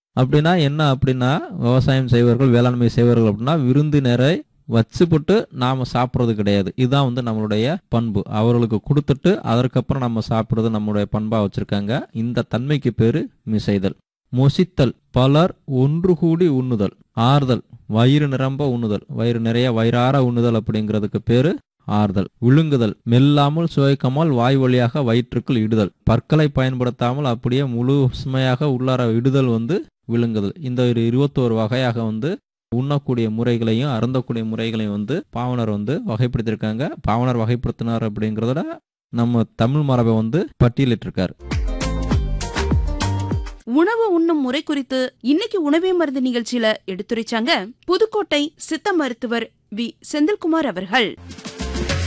அப்படின்னா என்ன அப்படின்னா விவசாயம் செய்வர்கள் வேளாண்மை செய்வர்கள் அப்படின்னா விருந்தினரை வச்சுப்பட்டு நாம சாப்பிட்றது கிடையாது இதுதான் வந்து நம்மளுடைய பண்பு அவர்களுக்கு கொடுத்துட்டு அதற்கப்புறம் நம்ம சாப்பிட்றது நம்மளுடைய பண்பா வச்சிருக்காங்க இந்த தன்மைக்கு பேரு மிசைதல் மொசித்தல் பலர் ஒன்று கூடி உண்ணுதல் ஆறுதல் வயிறு நிரம்ப உண்ணுதல் வயிறு நிறைய வயிறார உண்ணுதல் அப்படிங்கிறதுக்கு பேரு ஆறுதல் விழுங்குதல் மெல்லாமல் சுவைக்காமல் வாய் வழியாக வயிற்றுக்குள் இடுதல் பற்களை பயன்படுத்தாமல் அப்படியே முழு சுமையாக உள்ளார இடுதல் வந்து விழுங்குதல் இந்த ஒரு இருபத்தோரு வகையாக வந்து உண்ணக்கூடிய முறைகளையும் அருந்தக்கூடிய முறைகளையும் வந்து பாவனர் வந்து வகைப்படுத்தியிருக்காங்க பாவனர் வகைப்படுத்தினார் அப்படிங்கிறத நம்ம தமிழ் மரபை வந்து பட்டியலிட்டிருக்காரு உணவு உண்ணும் முறை குறித்து இன்னைக்கு உணவே மருந்து நிகழ்ச்சியில எடுத்துரைச்சாங்க புதுக்கோட்டை சித்த மருத்துவர் வி செந்தில்குமார் அவர்கள்